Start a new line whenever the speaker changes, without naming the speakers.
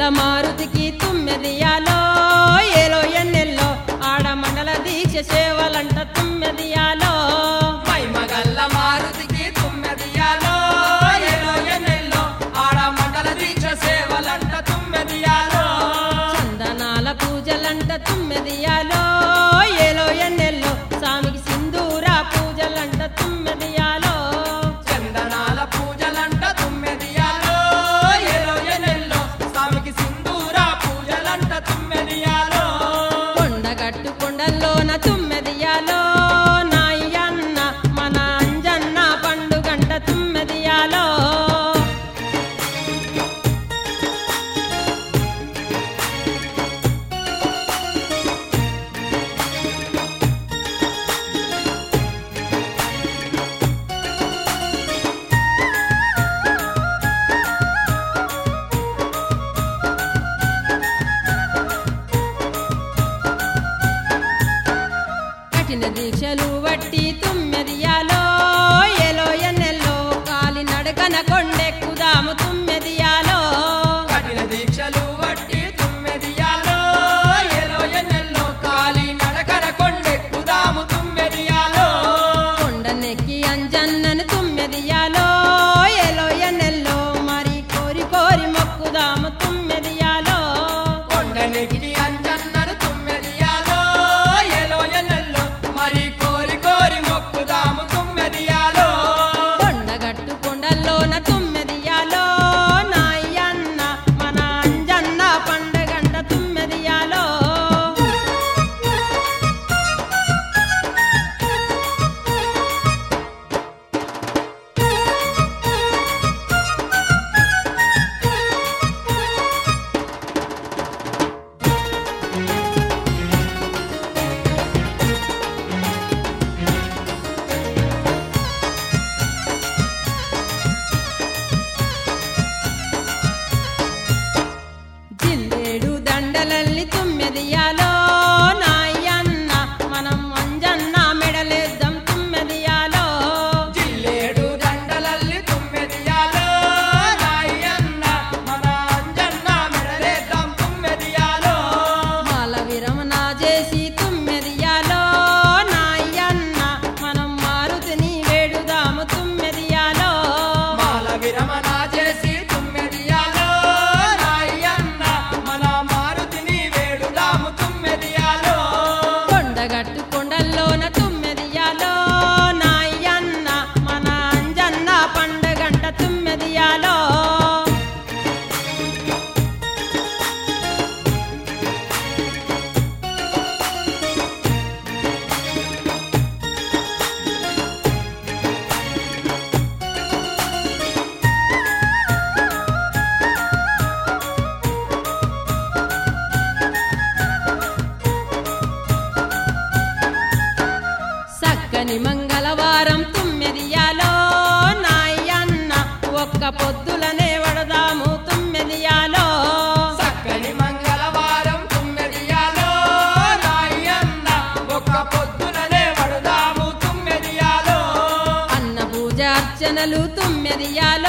మహిమగల్ల మారుతికి తుమ్మెదియాలో ఏలో ఎన్నెల్లో ఆడ మండల దీక్ష సేవలంట తుమ్మెదియాలో
మహిమగల్ల మారుతికి తుమ్మెదియాలో ఏలో ఎన్నెల్లో ఆడ మండల దీక్ష సేవలంట తుమ్మెదియాలో
చందనాల పూజలంట తుమ్మెదియాలో ఏలో ఎన్నెల్లో స్వామికి సింధూర పూజలంట తుమ్మెదియాలో
చందనాల పూజలంట తుమ్మెదియాలో ఏలో ఎన్నెల్లో స్వామికి సింధూర పూజలంట తుమ్మెదియాలో
కొండగట్టు కొండల్లోన తుమ్మెదియాలో నాయన్న మన అంజన్న పండుగంట తుమ్మెదియాలో కఠిన దీక్షలు వట్టి తుమ్మెదియాలో ఏలో ఎన్నెల్లో కాలి నడకన కొండెక్కుదాము తుమ్మెదియాలో
కఠిన దీక్షలు వట్టి తుమ్మెదియాలో ఏలో ఎన్నెల్లో కాలి నడకర కొండెక్కుదాము తుమ్మెదియాలో
కొండనెక్కి అంజన్నను తుమ్మెదియాలో ఏలో ఎన్నెల్లో మరి కోరి కోరి మొక్కుదాము తుమ్మెదియాలో
కొండనెక్కి అంజన్నను తుమ్మెదియాలో ఏలో ఎన్నెల్లో మరి కోరి కోరి మొక్కుదాము తుమ్మెదియాలో
కొండగట్టు కొండల్లోన తుమ్మెదియాలో నాయన్న మన అంజన్న పండగంట తుమ్మెదియాలో జిల్లేడు దండలల్లి తుమ్మెదియాలో నాయన్న మనం అంజన్న మెడలేద్దాం తుమ్మెదియాలో
జిల్లేడు దండలల్లి తుమ్మెదియాలో నాయన్న మన అంజన్న మెడలేద్దాం తుమ్మెదియాలో
మాల విరమణ చేసి తుమ్మెదియాలో నాయన్న మనం మారుతిని వేడుదాము తుమ్మెదియాలో
మాల విరమణ చేసి తుమ్మెదియాలో నాయన్న మన మారుతిని వేడుదాము తుమ్మెదియాలో
కొండగట్టు కొండల్లోన తుమ్మెదియాలో నాయన్న మన అంజన్న పండగంట తుమ్మెదియాలో సక్కని మంగళవారం తుమ్మెదియాలో నాయన్న ఒక్క పొద్దులనే వడదాము తుమ్మెదియాలో
చక్కని మంగళవారం తుమ్మెదియాలో నాయన్న ఒక్క పొద్దుననే వడదాము తుమ్మెదియాలో
అన్న పూజ అర్చనలు తుమ్మెదియాలో